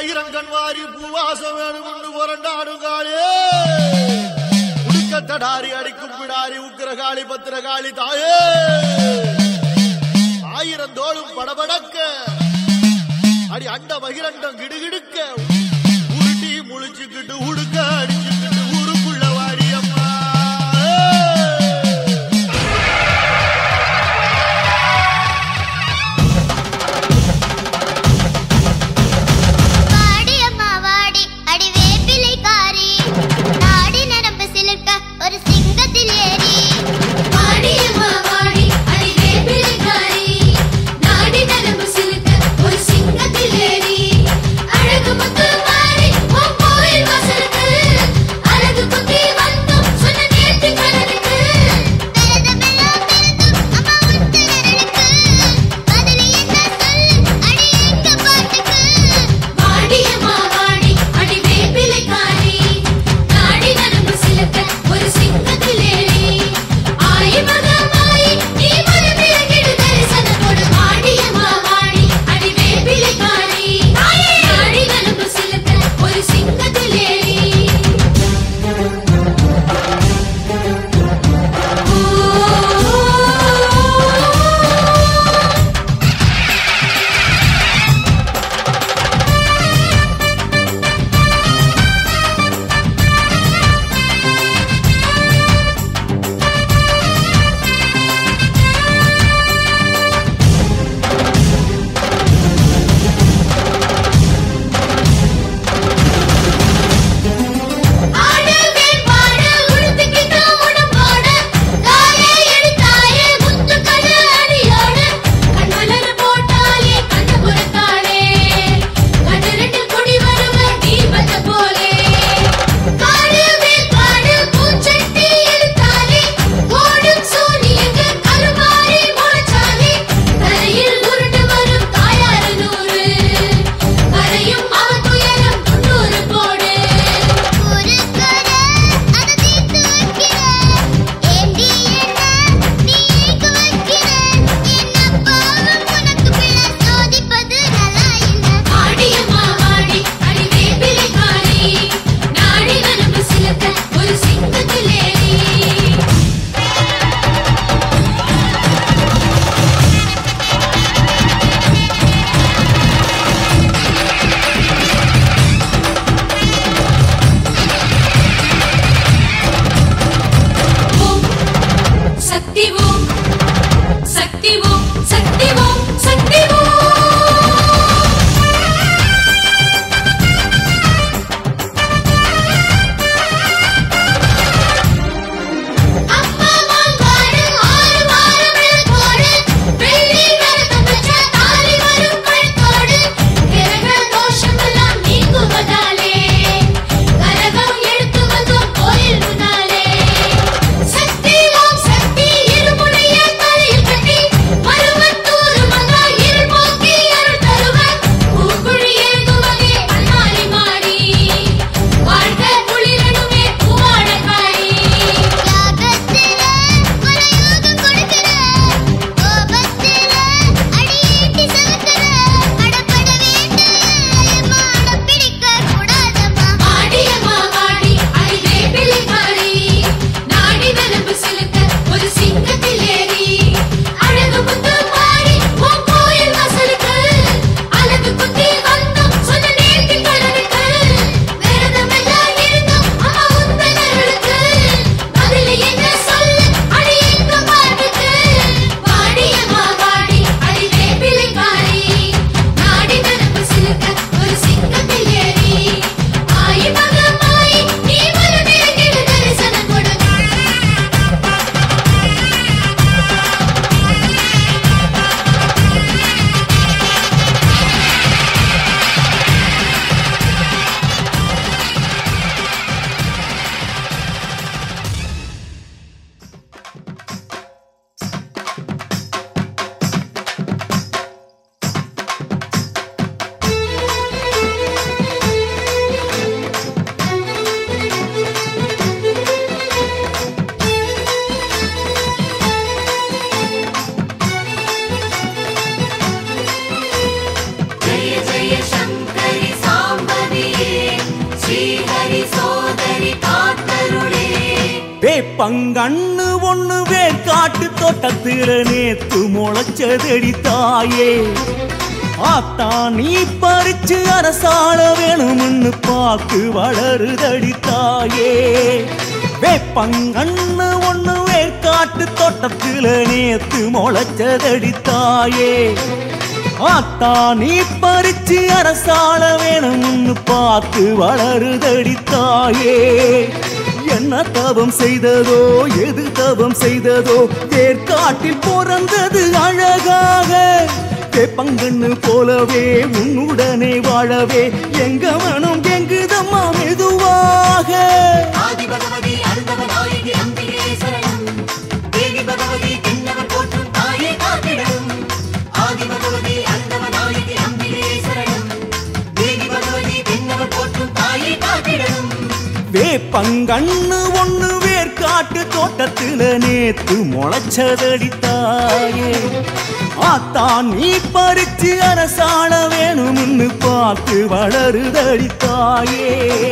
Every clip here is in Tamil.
ஆயிரங்கண் வாரி பூவாசம் வேணும்னு புரண்டாடுங்காளே உடுக்கத்தடாரி அடிக்கும் பிடாரி உக்கிரகாளி பத்திரகாளி தாயே ஆயிரம் தோளும் படபடக்க அடி அண்ட மகிரண்டம் கிடுகிடுக்க உருட்டி முழிச்சுக்கிட்டு உடுக்க அடிச்சுக்கிட்டு ஊருக்குள்ள வாடியம்மா வாடி அம்மா வாடி அடி வேப்பிலைக்காரி நாடி நரம்பு சிலிர்க்க ஒரு சிங்கத்தில் ஏறி வாடி அம்மா வாடி அடி வேப்பிலைக்காரி நாடி நரம்பு சிலுக்க ஒரு சிங்கத்தில் ஏறி அழகு வேப்பங்கண்ணு ஒண்ணு வேர்க்காட்டு தோட்டத்துல நேத்து முளைச்சதடி தாயே ஆத்தா நீ பறிச்சு அரசாள வேணும்னு பார்த்து வளருதடி தாயே வேப்பங்கண்ணு ஒண்ணு வேர்க்காட்டு தோட்டத்துல நேத்து முளைச்சதடி தாயே ஆத்தா நீ பறிச்சு அரசாள வேணும்னு பார்த்து வளருதடி தாயே என்ன தவம் செய்ததோ எது தவம் செய்ததோ வேர்க்காட்டில் பிறந்தது அழகாக வேப்பங்கண்ணு போலவே உன்னுடனே வாழவே எங்க மனம் எங்குதம்மா மெதுவாக ஆதி பகவதி அருந்தவ நாயகி அம்பிகே சரணம் தேவி பகவதி தென்னவர் போற்றும் தாயே காத்திடும் ஆதி பகவதி அருந்தவ நாயகி அம்பிகே சரணம் தேவி பகவதி தென்னவர் போற்றும் தாயே காத்திடும் வேப்பங்கண்ணு ஒண்ணு வேர்க்காட்டு தோட்டத்துல நேத்து முளைச்சதடி தாயே ஆத்தா நீ பறிச்சு அரசாள வேணும்னு பார்த்து வளருதடி தாயே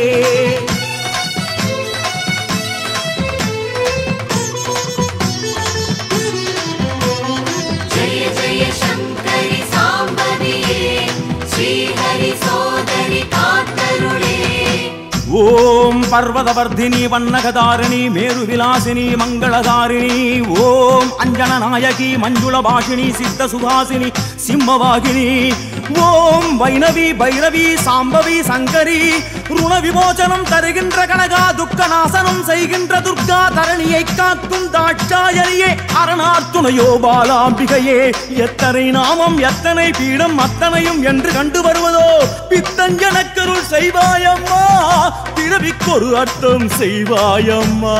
ஜெய ஜெய சங்கரி சாம்பவியே ஸ்ரீஹரி சோதரி காத்தருளே ஓம் பர்வதவர்தினி வண்ணகதாரிணி மேருவிலாசினி மங்களதாரிணி ஓம் அஞ்சன நாயகி மஞ்சுள பாஷினி சித்த சுகாசினி சிம்மவாகினி ஓம் வைணவி பைரவி சாம்பவி சங்கரி ருண விமோசனம் தருகின்ற கனகா துக்க நாசனம் செய்கின்ற துர்கா தரணியை காக்கும் தாட்சாயணியே அரணார் துணையோ பாலாம்பிகையே எத்தனை நாமம் எத்தனை பீடம் அத்தனையும் என்று கண்டு வருவதோ பித்தஞ்சனக்கருள் செய்வாயம்மா பிறவிக்கொரு அர்த்தம் செய்வாயம்மா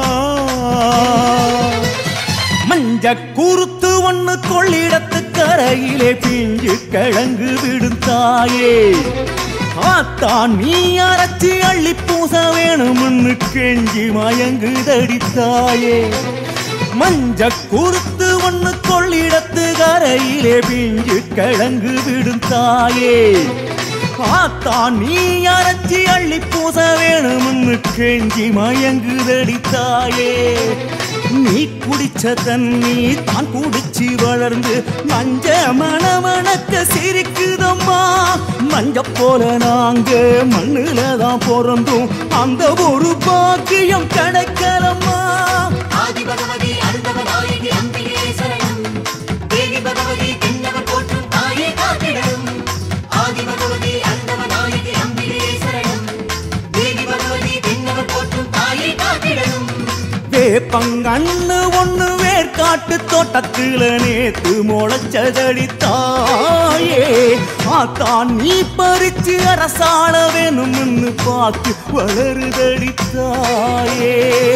மஞ்ச கூறுத்து ஒண்ணு கொள்ளிடத்து கரையிலே பிஞ்சு கிழங்கு விடும் தாயே ஆத்தா நீ அரைச்சி அள்ளி பூச வேணும்னு கெஞ்சி மயங்குதடி தாயே மஞ்ச குறுத்து ஒண்ணு கொள்ளிடத்து கரையிலே பிஞ்சு கிழங்கு விடும் தாயே ஆத்தா நீ அரைச்சி அள்ளி பூச வேணும்னு கெஞ்சி மயங்குதடி தாயே நீ குடிச்ச தண்ணி தான் குடிச்சு வளர்ந்து மஞ்ச மணமணக்க சிரிக்குதம்மா மஞ்ச போல நாங்க மண்ணுல தான் பிறந்தோம் அந்த ஒரு பாக்கியம் கிடைக்கலம்மா ஆதி பகவதி அருந்தவ நாயகி அம்பிகே சரணம் தேவி பகவதி தென்னவர் போற்றும் தாயே காத்திடும் ஆதி பகவதி அருந்தவ நாயகி அம்பிகே சரணம் தேவி பகவதி தென்னவர் போற்றும் தாயே காத்திடும் வேப்பங்கண்ணு ஒண்ணு வேர்க்காட்டு தோட்டத்துல நேத்து முளைச்சதடி தாயே ஆத்தா நீ பறிச்சு அரசாள வேணும்னு பார்த்து வளருதடி தாயே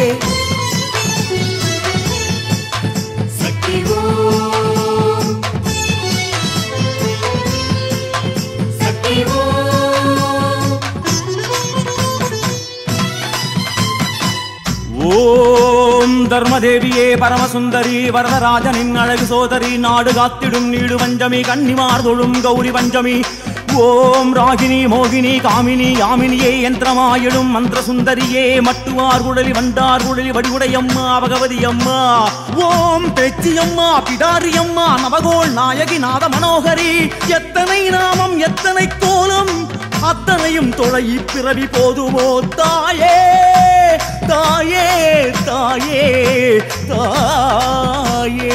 சக்தி ஓம் சக்தி ஓம் ஓம் தர்மதேவியே பரமசுந்தரி வரதராஜனின் அழகு சோதரி நாடு காத்திடும் நீடு பஞ்சமி கன்னிமார் தொழும் கௌரி பஞ்சமி ஓம் ராகினி மோகினி காமினி யாமினியே யந்திரமாயிடும் மந்திர சுந்தரியே மட்டுவார் குழலி வண்டார் குழலி வடிவுடையம்மா பகவதி அம்மா ஓம் பேச்சியம்மா பிடாரியம்மா நவகோள் நாயகி நாத மனோகரி எத்தனை நாமம் எத்தனை கோலம் அத்தனையும் தொலை பிறவி போதுமோ தாயே தாயே தாயே தாயே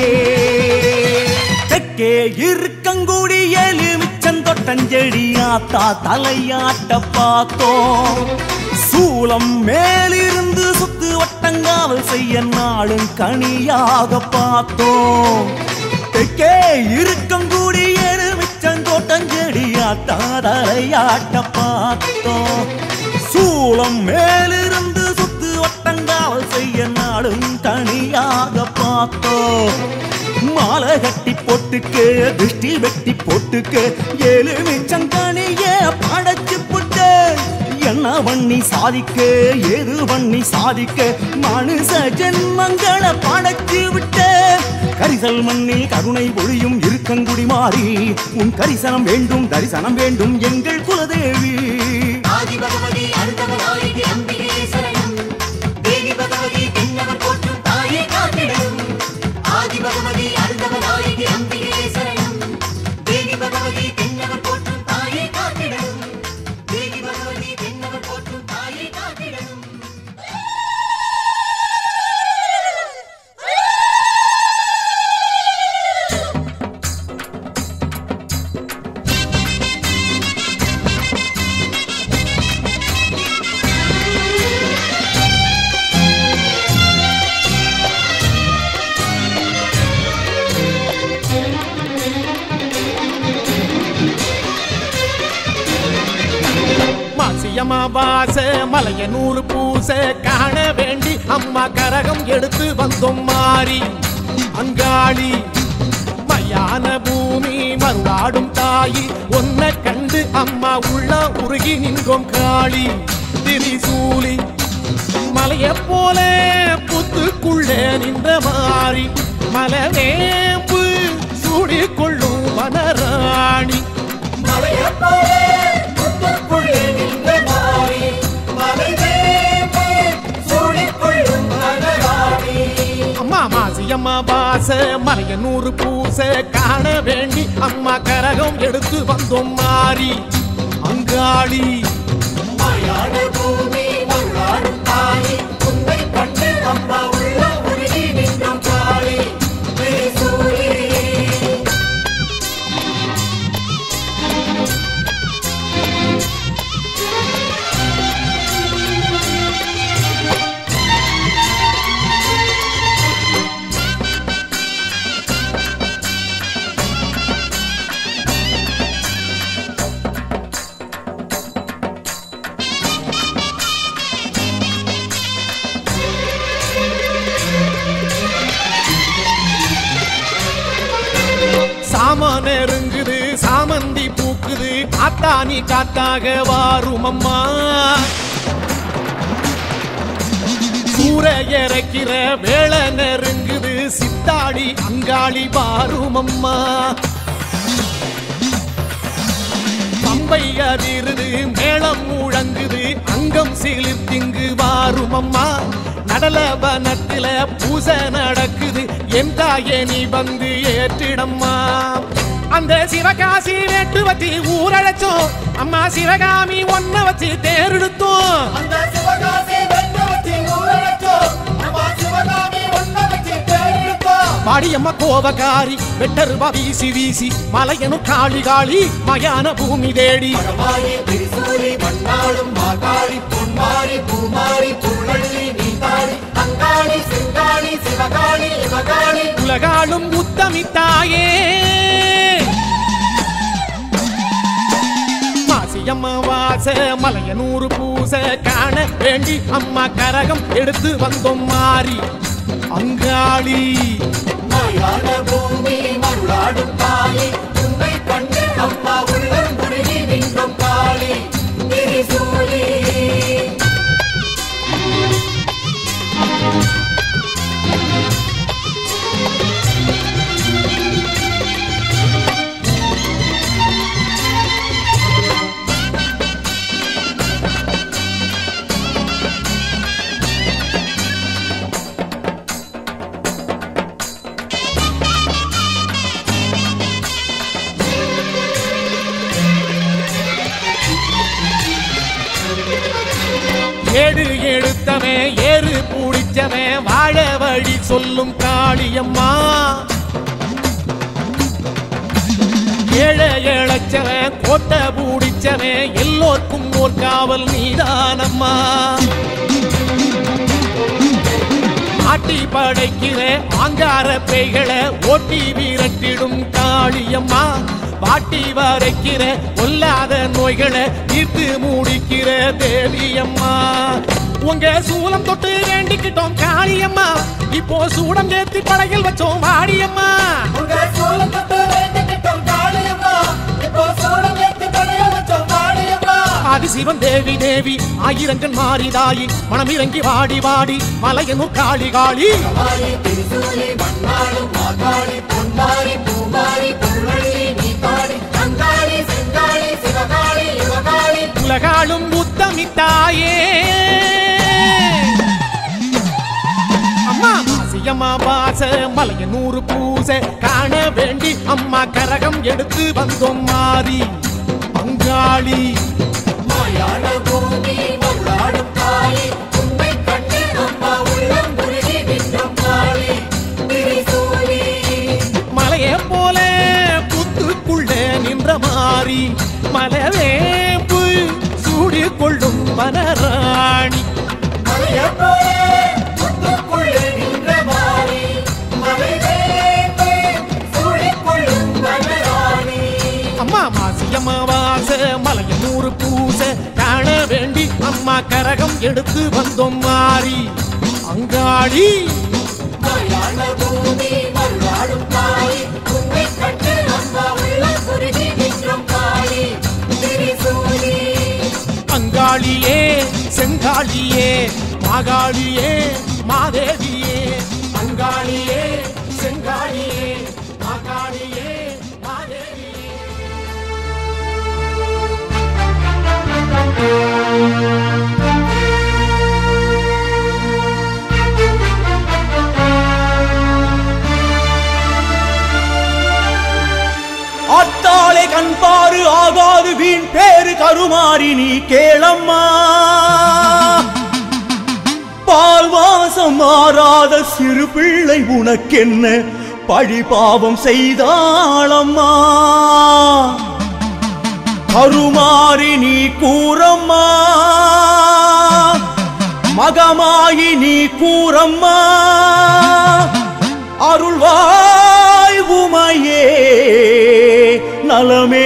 தெற்கே இருக்கங்குடி எலுமிச்சன் தொட்டஞ்செடி ஆத்தா தலையாட்ட பார்த்தோம் சூலம் மேலிருந்து சுத்து வட்டங்காவல் செய்ய நாளும் கனியாக பார்த்தோம் தெற்கே இருக்கங்குடி எலுமிச்சங்கோட்டஞ்செடியா தாதலையாட்ட பார்த்தோம் சூளம் மேலிருந்து சுத்து வட்டங்காவல் செய்ய நாடும் தனியாக பார்த்தோம் மாலை கட்டி போட்டுக்க திருஷ்டி வெட்டி போட்டுக்க எலுமிச்சங்கனிய படைச்சு புட்டு என்ன பண்ணி சாதிக்க ஏது பண்ணி சாதிக்க மனுஷ ஜென்மங்களை படைச்சு விட்ட கரிசல் மண்ணில் கருணை பொழியும் இருக்கங்குடி மாறி உன் கரிசனம் வேண்டும் தரிசனம் வேண்டும் எங்கள் குலதேவி ஆதி பகவதி அருந்தவ நாயகி அம்பிகே சரணம் தேவி பகவதி அமாவாச மலைய நூறு பூச காண வேண்டி அம்மா கரகம் எடுத்து வந்தோம் மாறி அங்காளி மயான பூமி மறுவாடும் தாயி ஒன்ன கண்டு அம்மா உள்ள உருகி நின்றோம் காளி திரிசூலி மலைய போல புத்துக்குள்ளே நின்ற மாறி மலவேம்பு சூடிக்கொள்ளும் வனராணி மலையப்போலே முத்துக்குள்ளே நின்ற மாறி மலைவேம்பு சூடிக்கொள்ளும் மலராணி அம்மா மாசி அம்மா பாச மலைய நூறு பூச காண வேண்டி அம்மா கரகம் எடுத்து வந்தோம் மாறி அங்காளி மயான பூமி மருளாடும் தாயி உன்னை கண்டு அம்மா உள்ள உருகி நின்றும் காளி திரிசூலி சாம நெருங்குது சாமந்தி பூக்குது காத்தானி காத்தாக வாரும் அம்மா சூற இறக்கிற வேளை நெருங்குது சித்தாடி அங்காளி வாரும் அம்மா பம்பை அதிருது மேளம் முழங்குது அங்கம் சிலிர்த்திங்கு வாரும் அம்மா நடலவனத்தில பூசை நடக்குது என் தாயே நீ வந்து ஏற்றிடம்மா அந்த சிவகாசி வேட்டு வச்சு ஊரழைச்சோம் அம்மா சிவகாமி ஒன்ன வச்சு தேரெடுத்தோம் அந்த சிவகாசி வெட்ட வச்சு ஊரழைச்சோ நம்ம சிவகாமி ஒன்ன வச்சு தேடிருக்கோ பாடியம்மா கோபக்காரி வெட்டருவா வீசி வீசி மலையனு காளி காளி மயான பூமி தேடி மகமாயி திரிசூலி மண்ணாளும் மாகாளி பொன்மாரி பூமாரி புள்ளி நீதாளி அங்காளி செங்காளி சிவகாளி இவகாளி உலகாளும் உத்தமித்தாயே மாசியம்மா வாச மலைய நூறு பூச காண வேண்டி அம்மா கரகம் எடுத்து வந்தோம் மாறி அங்காளி மயான பூமி மருளாடும் தாயி உன்னை கண்டு அம்மா உள்ளம் குருகி நின்றும் காளி திரிசூலி ஏடு எடுத்தவன் ஏறு பூடிச்சவன் வாழ வழி சொல்லும் காளியம்மா ஏழை இழைச்சவன் கோட்டை பூடிச்சவன் எல்லோர்க்கும் ஓர் காவல் நீதானம்மா ஆட்டி படைக்கிற ஆங்கார பேய்களை ஓட்டி விரட்டிடும் காளியம்மா வாட்டி வரைக்கிற கொல்லாத நோய்களை தீர்த்து மூடிக்கிற தேவியம்மா உங்க சூலம் தொட்டு வேண்டிக்கிட்டோம் காளியம்மா இப்போ சூடம் ஏத்தி படையில் வச்சோம் வாடியம்மா உங்க சூழல் தொட்டு வேண்டிக்கிட்டோம் காளியம்மா இப்போ சூடம் ஏத்தி படைய வச்சோம் காளியம்மா ஆதிசிவன் தேவி தேவி ஆயிரங்கன் மாறிதாயி மனம் இறங்கி வாடி வாடி மலையனு காளி காளி மாரி திரிசூலி மண்ணாளும் மாகாளி பொன்மாரி பூமாரி புள்ளி நீதாளி அங்காளி செங்காளி சிவகாளி யுவகாளி உலகாளும் முத்தமிட்டாயே அம்மா மாசியம்மா பாச மலைய நூறு பூச காண வேண்டி அம்மா கரகம் எடுத்து வந்தோம் மாறி பங்காளி மாயான பூமி மருளாடும் தாயி உன்னை கண்டு அம்மா உள்ளம் குருகி நின்றும் காளி திரிசூலி மலைய போல புத்துக்குள்ளே நின்ற மாறி மலவேம்பு சூடிக் கொள்ளும் வனராணி மலையப்போலே முத்துக்குள்ளே நின்ற மாறி மலைவேம்பு சூடிக்கொள்ளும் வனராணி அம்மா மாசி அம்மாவாச மலைய நூறு பூச காண வேண்டி அம்மா கரகம் எடுத்து வந்தோம் மாறி அங்காளி மலையாள பூமி மறுநாளும் தாய் உன்னை கண்டு அம்மா உள்ள குருகி நின்றோம் தாய் திரிசூலி அங்காளியே செங்காளியே மாகாளியே மாதேவியே அங்காளியே செங்காளியே மாகாளியே மாதேவியே ஆத்தாளே கண்பாரு ஆகாது வீண் பேரு கருமாறி நீ கேளம்மா பால் வாசம் மாறாத சிறு பிள்ளை உனக்கென்ன பழி பாவம் செய்தாளம்மா கருமாறி நீ கூறம்மா மகமாயி நீ கூறம்மா அருள்வாய் உமையே நலமே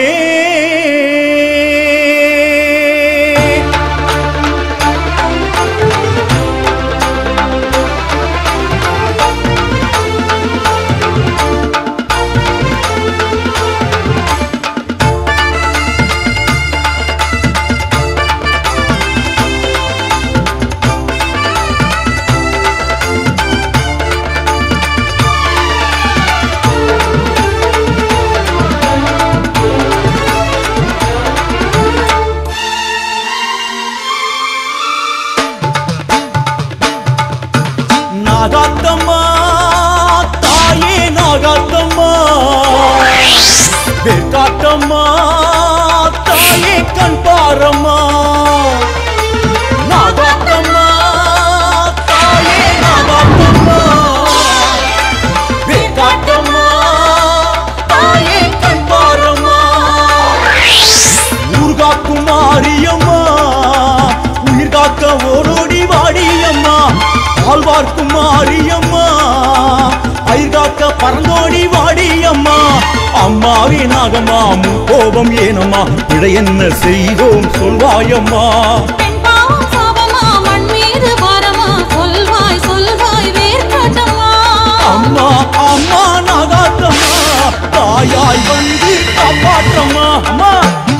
நாகாத்தம்மா தாயே நாகாத்தம்மா வெக்காட்டம்மா தாயே கண் பாரம்மா நாகாத்தம்மா தாயே நாகாத்தம்மா வெக்காட்டம்மா தாயே கண் பாரம்மா ஊர்காக்கும் மாரியம்மா உயிர் காக்க ஓடோடி வாடியம்மா ஆழ்வார்க்கும் மாரியம்மா அயிர் காக்க பறந்தோடி வாடியம்மா அம்மாவே நாகம்மா முன் கோபம் ஏனம்மா இட என்ன செய்தோம் சொல்வாயம்மா பெண் பாவம் சாபமா மண் மீது பாரமா சொல்வாய் சொல்வாய் வேர்க்காட்டம்மா அம்மா அம்மா நாகாத்தம்மா தாயாய் வந்து காப்பாற்றம்மா அம்மா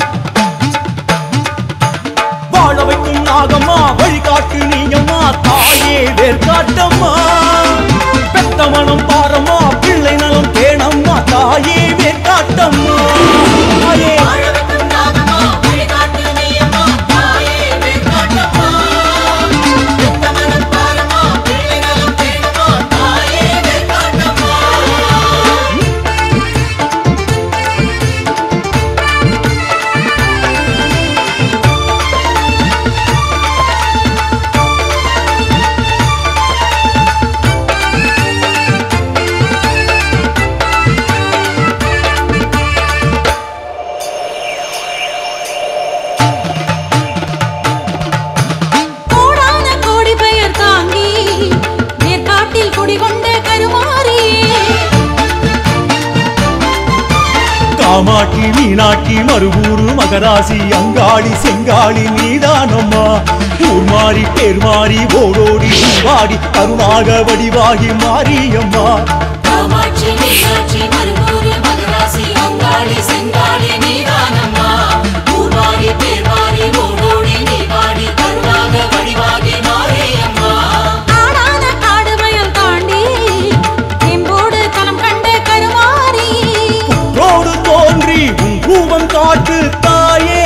வாழ வைக்கும் நாகம்மா வழிகாட்டு நீயம்மா தாயே வேர்காட்டம்மா பெத்த மனம் பாரம்மா பிள்ளை நலம் தேனம்மா தாயே வேர்காட்டம்மா தாயே வாழவைக்கும் நாகம்மா வழிகாட்டு நீயம்மா தாயே வெண்காட்டம்மா யுத்தமனம் பாரம்மா பிள்ளை நலம் தேடுமா தாயே வெண்காட்டம்மா கோடான கோடி பெயர் தாங்கி வேர்க்காட்டில் குடிகொண்ட கருமாறி காமாட்சி மீனாட்சி மறுபூரு மகராசி அங்காளி செங்காளி நீதானம்மா ஊர் மாறி பேர் மாறி ஓடோடி வாடி கருணாக வடிவாகி மாரியம்மா காமாட்சி மீனாட்சி மறுபூரி மகராசி அங்காளி செங்காளி நீதானம்மா ஊர்வாரி பேர்வாரி ஓடோடி நீ வாடி கருணாக வடிவாகி மாரியம்மா காடான காடு வயல் தாண்டி எம்போடு களம் கண்ட கருமாறி ரோடு தோன்றி உன் ரூபம் காட்டு தாயே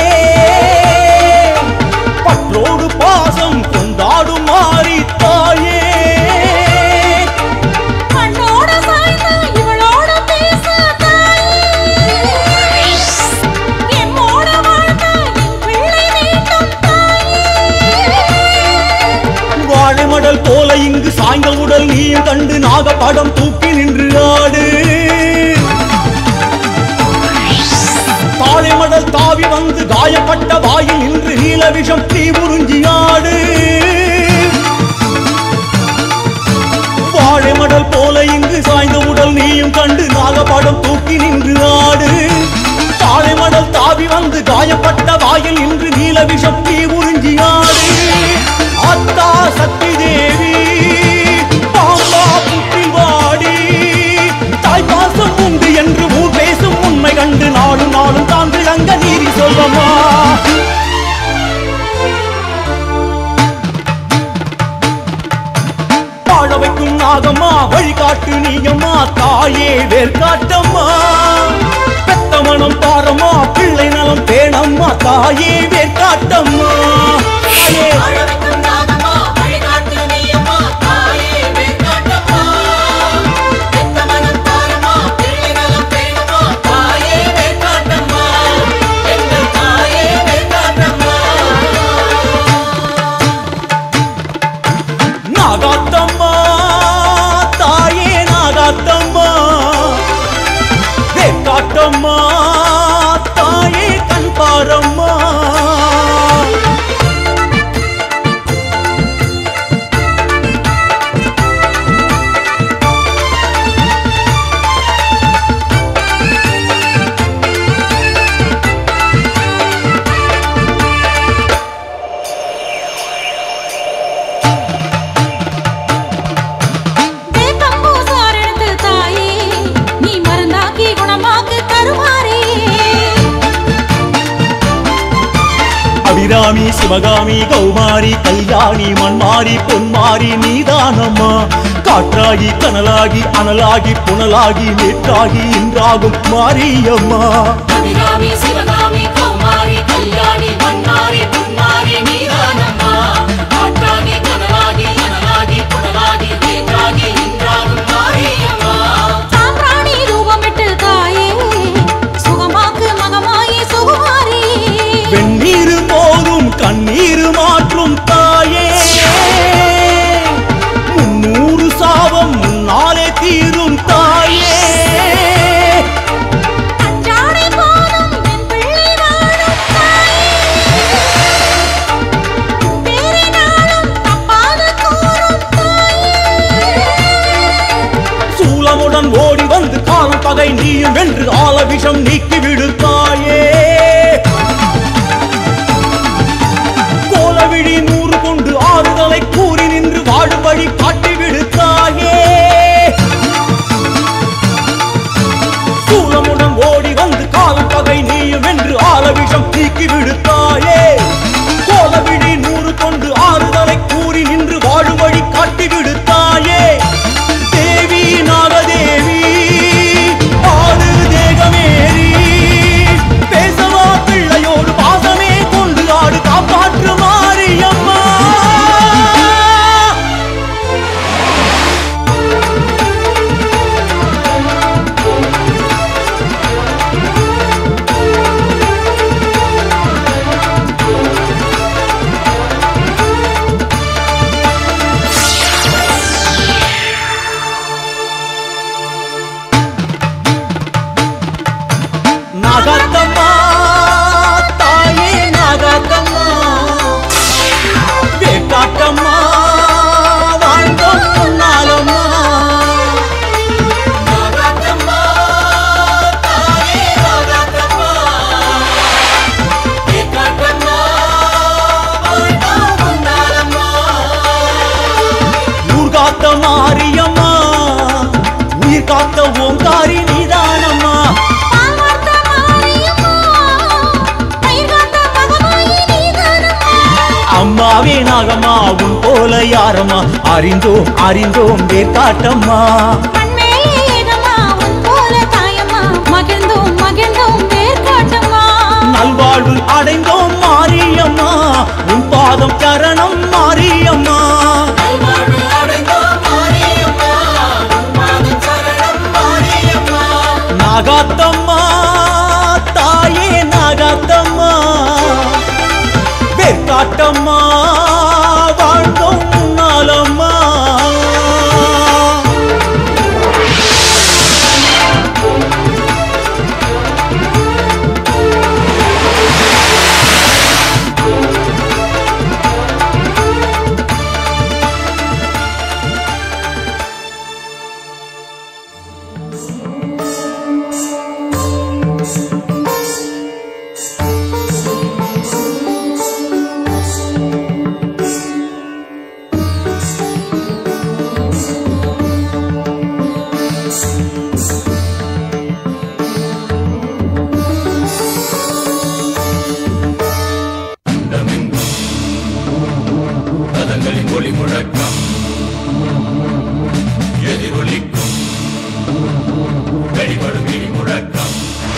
பற்றோடு பாசம் கொண்டாடும் மாறி தாயே கண்ணோட சாய்ந்து இவளோட பேச தாயே எம்மோட வாழ்ந்த என் பிள்ளை வேண்டும் தாயே வாழை மடல் போல இங்கு சாய்ந்த உடல் நீயும் கண்டு நாகப்படம் தூக்கி நின்று ஆடு தாழை மடல் தாவி வந்து காயப்பட்ட வாயில் நின்று நீல விஷம் தீ உறிஞ்சி ஆடு வாழை மடல் போல இங்கு சாய்ந்த உடல் நீயும் கண்டு நாகப்படம் தூக்கி நின்று ஆடு தாழை மடல் தாவி வந்து காயப்பட்ட வாயில் நின்று நீல விஷம் தீ உறிஞ்சி நாகம்மா வழிகாட்டு நீயம்மா தாயே வேர்காட்டம்மா பெத்த மனம் பாரம்மா பிள்ளை நலம் பேணம்மா தாயே வேர்காட்டம்மா தாயே அழவைக்கும் நாகம்மா வழிகாட்டு நீயம்மா தாயே வேட்காட்டம்மா பெத்த மனம் தாரம்மா பிள்ளை நலம் பேணம்மா தாயே வேட்காட்டம்மா எங்கள் தாயே வேட்காட்டம்மா நாகாத்தம்மா தாயே நாகாத்தம்மா வேக்காட்டம்மா தாயே கண் பாரம்மா வேப்பம்பூசார் எடுத்து தாயே நீ மருந்தாக்கி குணமாக்கு தருவாரே அபிராமி சிவகாமி கௌமாரி கல்யாணி மண்மாரி பொன்மாரி நீதானம்மா காற்றாகி கனலாகி அனலாகி புனலாகி நேற்றாகி இன்றாகும் மாரியம்மா அபிராமி சிவகாமி கௌமாரி கல்யாணி மன்னாரி புன்னாரி நீதானம்மா காற்றாகி கனலாகி அனலாகி புனலாகி நேற்றாகி இன்றாகும் மாரியம்மா சாம்பிராணி ரூபமிட்டு தாயே சுகமாக்கு மகமாயி சுகுமாரி வெந்நீர் போதும் கண்ணீர் மாற்றும் தாயே முன்னூறு சாபம் முன்னாலே தீரும் தாயே அன்றாடை போதும் என் பிள்ளை வாழும் தாயே பேரை நாளும் தப்பாது கூறும் தாயே சூலமுடன் ஓடி வந்து காலம் பகை நீயும் வென்று ஆல விஷம் நீக்கி விடுத்தாயே கோலவிழி நூறு கொண்டு ஆறுதலை கூறி நின்று வாழும் வழி காட்டி விடுத்தாயே சூலமுடன் ஓடி வந்து காலம் பகை நீயும் வென்று ஆல விஷம் நீக்கி விடுத்தாயே கோலவிழி நூறு கொண்டு ஆறுதலை கூறி நின்று வாழும் வழி காட்டி விடுத்தாயே தேவி நாகதேவி ஆறு தேகமேறி பேசவா பிள்ளையோடு பாசமே கொண்டு ஆடு காப்பாற்று மாரியம்மா நாகாத்தம்மா தாயே நாகாத்தம்மா வேட்டாட்டம்மா வாழ்ந்தோம் பொன்னாலம்மா நாகாத்தம்மா தாயே நாகாத்தம்மா ஏகாட்டம்மா வாழ்ந்தாம் பொன்னாரம்மா ஊர் காத்த மாரியம்மா உயிர் காத்த ஓங்காரி நீதானம்மா பால் வார்த்த மாரியம்மா பயிர் காத்த மகமாயி நீதானம்மா அம்மாவே நாகம்மா உன் போல யாரம்மா அறிந்தோம் அறிந்தோம் வேட்டாட்டம்மா மண்மேலே ஏதம்மா உன் போல தாயம்மா மகிழ்ந்தோம் மகிழ்ந்தோம் வேர்காட்டம்மா நல்வாழ்வு அடைந்தோம் மாரியம்மா உன் பாதம் சரணம் மாரியம்மா நல்வாழ்வு அடைந்தோம் மாரியம்மா உன்பாதம் சரணம் மாரியம்மா நாகாத்தம்மா தாயே நாகாத்தம்மா வேர்காட்டம்மா வாழ்ந்தோம் முன்னாலம்மா பதங்களின் ஒளி முழக்கம் எதிரொலிக்கும் வெடிபடும் இடி முழக்கம்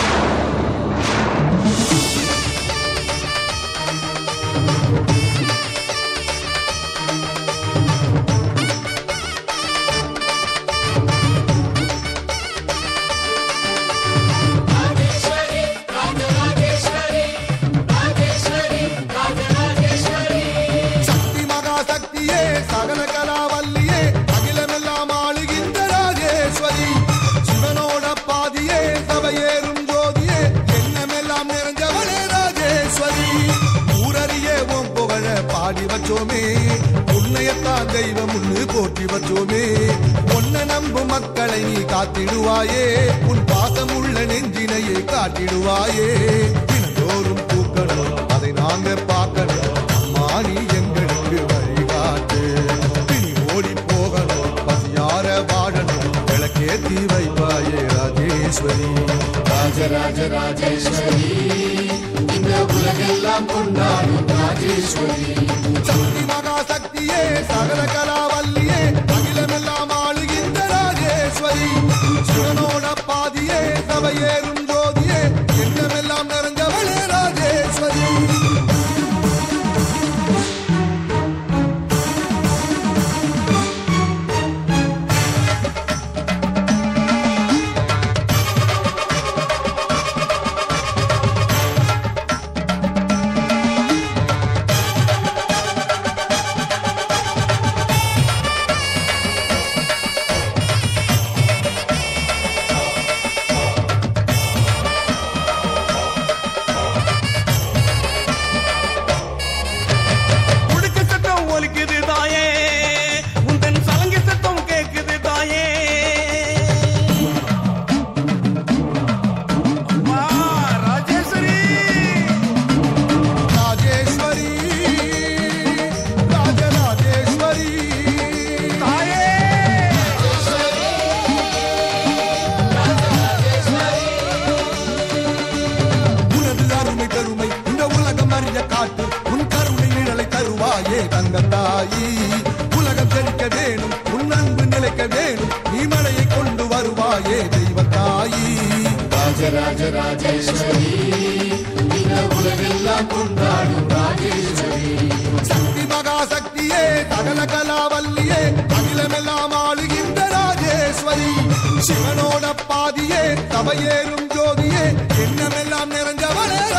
சக்தி மகா சக்தியே சகல கலாவல்லியே அகிலமெல்லாம் ஆளுகின்ற ராஜேஸ்வரி சிவனோட பாதியே சபையேறும் ஜோதியே எண்ணமெல்லாம் நிறைஞ்சவளே ராஜேஸ்வரி ஊரறியே உன் புகழ பாடி வச்சோமே உன்னையத்தான் தெய்வம் முன்னு போற்றி வச்சோமே உன்னை நம்பும் மக்களை நீ காத்திடுவாயே உன் பாசம் உள்ள நெஞ்சினையே காட்டிடுவாயே தினந்தோறும் பூக்கணும் அதை நாங்க பார்க்கணும் அம்மா நீ எங்களுக்கு வழிகாட்டு பிணி ஓடி போகணும் பசியார வாழணும் விளக்கேத்தி வைப்பாயே ராஜேஸ்வரி ராஜராஜ ராஜேஸ்வரி இந்த உலகெல்லாம் கொண்டாடும் ராஜேஸ்வரி சக்தி மகா சக்தியே சகல கலாவல்லியே அகிலமெல்லாம் ஆளுகின்ற ராஜேஸ்வரி சிவனோட பாதியே சபையேறும் ஜோதியே எண்ணமெல்லாம் நிறைஞ்சவளே ராஜேஸ்வரி உடுக்கு சத்தம் ஒலிக்குது தாயே உந்தன் சலங்கி சத்தம் கேக்குது தாயே அம்மா, ராஜேஸ்வரி ராஜேஸ்வரி ராஜராஜேஸ்வரி தாயே உனது அருமை பெருமை இந்த உலகம் அறிய காட்டு உன் கருணை நிழலை தருவாயே தங்கத்தாயி உலகம் செழிக்க வேணும் உன் அன்பு நிலைக்க வேணும் நீ மழையை கொண்டு வருவாயே தெய்வத்தாயி ராஜராஜ ராஜேஸ்வரி இந்த உலகெல்லாம் கொண்டாடும் ராஜேஸ்வரி சக்தி மகா சக்தியே சகல கலாவல்லியே அகிலமெல்லாம் ஆளுகின்ற ராஜேஸ்வரி சிவனோட பாதியே சபையேறும் ஜோதியே எண்ணமெல்லாம் நிறைஞ்சவளே